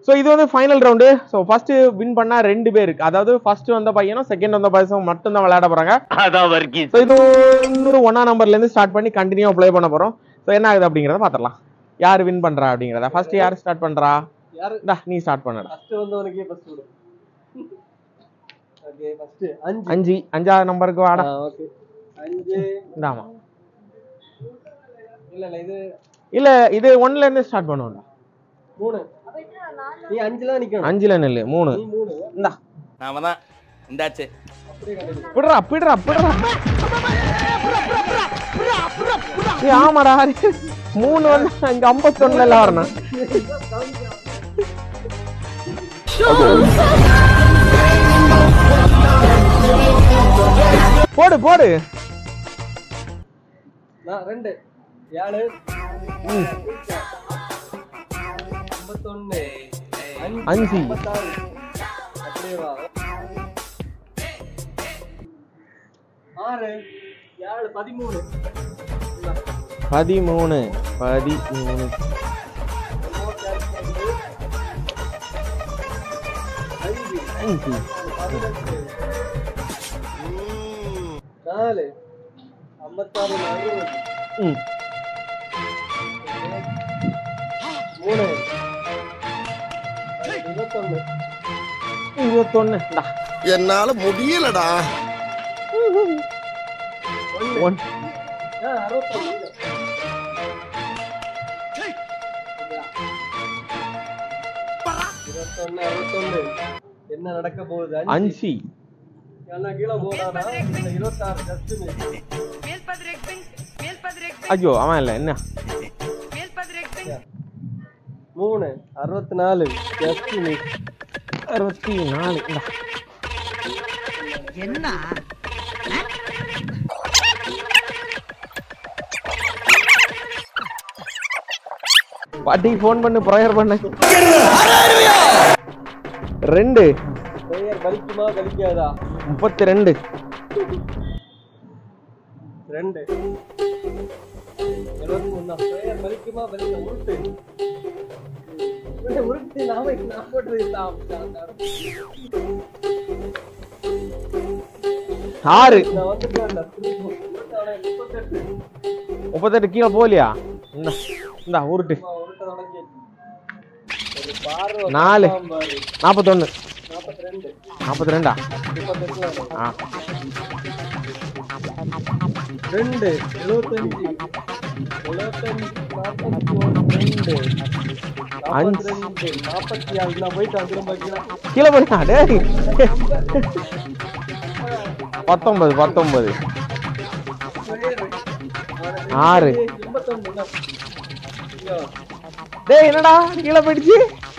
So இது வந்து final round so first win பண்ணா ரெண்டு பேருக்கு அதாவது ஃபர்ஸ்ட் வந்த பையனும் செகண்ட் வந்த பையனும் மட்டும் தான் விளையாட போறாங்க அதான் வர்க்கீஸ் ஸோ இது இன்னொரு ஒன்னா நம்பர்ல இருந்து ஸ்டார்ட் பண்ணி கண்டினியூ ப்ளே பண்ண போறோம் ஸோ என்ன ஆகுது அப்படிங்கறத பாத்திரலாம் யார் வின் பண்றா அப்படிங்கறத ஃபர்ஸ்ட் யார் ஸ்டார்ட் பண்றா யாரு இந்தா நீ ஸ்டார்ட் பண்ணடா ஃபர்ஸ்ட் வந்தவனுக்கே ஃபர்ஸ்ட் விடு ஓகே ஃபர்ஸ்ட் அஞ்சு அஞ்சு அஞ்சாவது நம்பருக்கு வாடா ஓகே அஞ்சு இந்தாமா இல்ல இல்ல இது இல்ல இது ஒன்ல இருந்து ஸ்டார்ட் பண்ணுவோம்டா மூணு நீ அஞ்சுல நிக்கணும் அஞ்சுல நெல்லு மூணு நீ மூணு இந்தா நாம தான் இந்தாச்சு அப்படியே கண்டிப்பா பிடுறா பிடுறா பிடுறா ஏய், ஆமாடா மூணு வந்து அங்க ஐம்பத்தொன்னுல எல்லாம் வரணும் போடு போடு நான் ரெண்டு ஏழு ம், ஐம்பத்தொன்னு அஞ்சு. ஐம்பத்தாறு அப்படியே வா ஆறு ஏழு பதிமூணு இந்தா. பதிமூணு பதிமூணு அஞ்சு அஞ்சு பதினெட்டு நாலு ஐம்பத்தாறு அறுபது ம், மூணு இருபத்தொன்னு இருபத்தொன்னு இந்தா. என்னால முடியலடா ஒன் ஆ, அறுபத்தொன்னு இருபத்தொன்னு அறுபத்தொன்னு என்ன நடக்க போகுது அஞ்சு அஞ்சு எல்லாம் கீழே போடாடா இந்த இருபத்தாறு just Meel Padrekping, Meel Padrekping, ஐயோ அவன் இல்ல என்ன Meel Padrekping. மூணு அறுபத்தி நாலு ஜஸ்ட் மிஸ் அறுபத்தி நாலு இந்தா. பாட்டி ஃபோன் பண்ணு ப்ரேயர் பண்ணு ரெண்டு பெயர் வலிக்குமா வலிக்காதா முப்பத்தி ரெண்டு ரெண்டு எழுபத்தி மூணு பெயர் வலிக்குமா வலிக்க உருட்டு உருட்டு, உருட்டு நாம நான் போட்டு ஆறு நான் வந்துட்டேன்டா திருப்பி. உருட்டு, முப்பத்தெட்டு முப்பத்தெட்டு கீழே போகலையா இந்தா இந்தா உருட்டு அம்மா, உருட்ட தொடங்கி ஒரு பார்வை நாலு. பார்க்காம பாரு. நாற்பத்தொன்னு நாற்பத்தி ரெண்டு நாற்பத்தி ரெண்டா முப்பத்தெட்டு வேணும். ஆ ரெண்டு எழுபத்தஞ்சு எழுபத்தஞ்சு நாற்பத்தி ஒன்று ரெண்டு அஞ்சு. நாற்பத்தி ரெண்டு நாற்பத்தி ஆறு நான் போயிட்டு திரும்ப கீழே கீழே போறியா டேய் பத்தொன்பது பத்தொன்பது ஆறு. எண்பத்தொன்னு ஐயோ, டேய் என்னடா கீழே போயிடுச்சு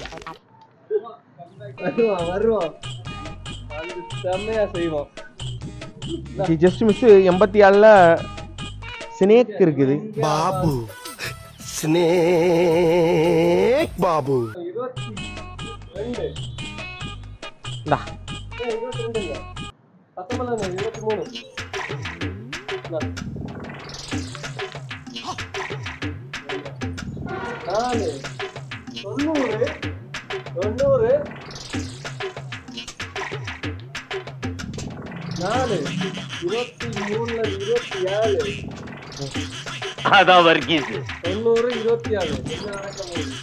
வருவான் வருவான் அது செம்மையா செய்வோம் ஜஸ்ட் மிஸ் எண்பத்தி ஏழுல ஸ்னேக் இருக்குது பாபு ஸ்னேக் பாபு இருபத்தி ரெண்டு இந்தா ஏய், இருபத்தி ரெண்டு இல்ல பத்தொன்பது இல்ல, இருபத்தி மூணு இந்தா. நாலு தொண்ணூறு தொண்ணூறு நாலு இருபத்தி மூணுல இருபத்தி ஏழு அதான் வர்க்கீஸ் தொண்ணூறு இருபத்தி ஏழு என்ன நடக்க போகுது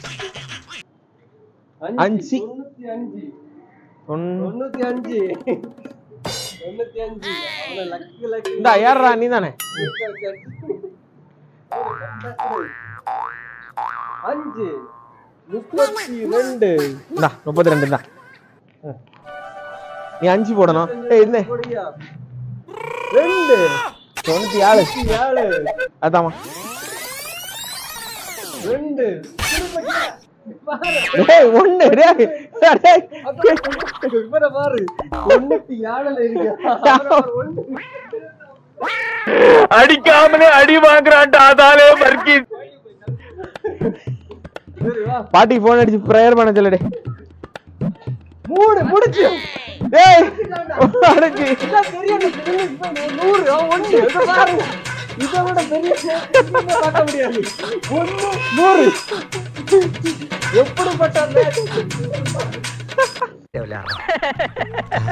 அஞ்சு. தொண்ணூத்தி அஞ்சு தொண்ணூ- தொண்ணூத்தி அஞ்சு தொண்ணூத்தி அஞ்சு அவன லக்கு லக்கு இந்தா ஏறுறா நீ தானே அஞ்சு முப்பத்தி ரெண்டு இந்தா முப்பத்தி ரெண்டு இந்தா ம். நீ அஞ்சு போடணும் ஏய் என்ன கொடியா ரெண்டு தொண்ணூத்தி ஏழு ஏழு அதாமா ரெண்டு திரும்ப கீழே. பாரு. டேய் ஒண்ணு டேய் டேய் இவரை பாரு தொண்ணூத்தி ஏழுல இருக்கு அவரை பாரு, ஒண்ணு அடிக்காமலே அடி வாங்குறான்டா அதாலே வர்க்கீஸ் சரி வா பாட்டி போன் அடிச்சு ப்ரேயர் பண்ண சொல்லு டேய் மூணு முடிச்சு டேய் அடிச்சு இதான் பெரிய பெரிய நூறு அவன் ஒண்ணு இதை பாரு இதை விட பெரிய எதுவுமே பார்க்க முடியாது ஒண்ணு நூறு எப்படிப்பட்ட match?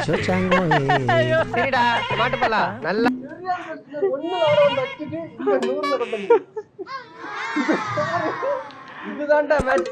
சரிடா மாட்டு போலாம் நல்லா ஒண்ணு வர ஒண்ணு வச்சுட்டு இந்த நூறுல கொண்டு வந்து. இதுதான்டா மேட்ச்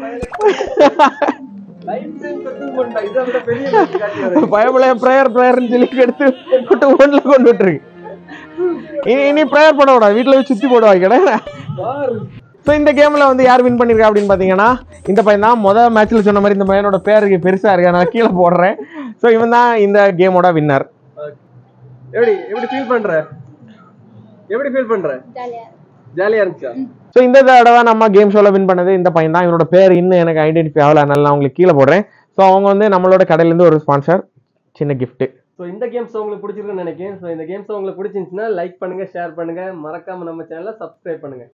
லைஃப் டைம் செட்டில் பண்ணிட்டா இதை விட பெரிய match காட்டி வரேன். பயபலைய ப்ரேயர் ப்ரேயர்னு சொல்லி எடுத்து விட்டு ஒன்ல கொண்டு விட்டுருக்கு இனி இனி ப்ரேயர் பண்ண கூடாது வீட்டில் போய் சுற்றி போடுவாங்க கிடையாது பாரு ஸோ இந்த கேமில் வந்து யார் வின் பண்ணிருக்கா அப்படின்னு பார்த்தீங்கன்னா இந்த பையன் தான் மொதல் மேட்ச்சில் சொன்ன மாதிரி இந்த பையனோட பேருக்கு பெருசாக இருக்கு நான் கீழே போடுறேன் ஸோ இவன் தான் இந்த கேமோட வின்னர் எப்படி எப்படி ஃபீல் பண்ற எப்படி ஃபீல் பண்ற ஜாலியா இருந்துச்சா ஸோ இந்த தடவை நம்ம கேம் ஷோவில் வின் பண்ணது இந்த பையன் தான் இவனோட பேர் இன்னும் எனக்கு ஐடென்டிஃபை ஆகல அதனால நான் உங்களுக்கு கீழே போடுறேன் ஸோ அவங்க வந்து நம்மளோட கடையிலேருந்து ஒரு ஸ்பான்சர் சின்ன gift ஸோ இந்த கேம்ஸ் உங்களுக்கு பிடிச்சிருக்குன்னு நினைக்கிறேன் ஸோ இந்த கேம்ஸ் உங்களுக்கு பிடிச்சிருந்துச்சுன்னா லைக் பண்ணுங்க ஷேர் பண்ணுங்க மறக்காம நம்ம சேனலை சப்ஸ்கிரைப் பண்ணுங்க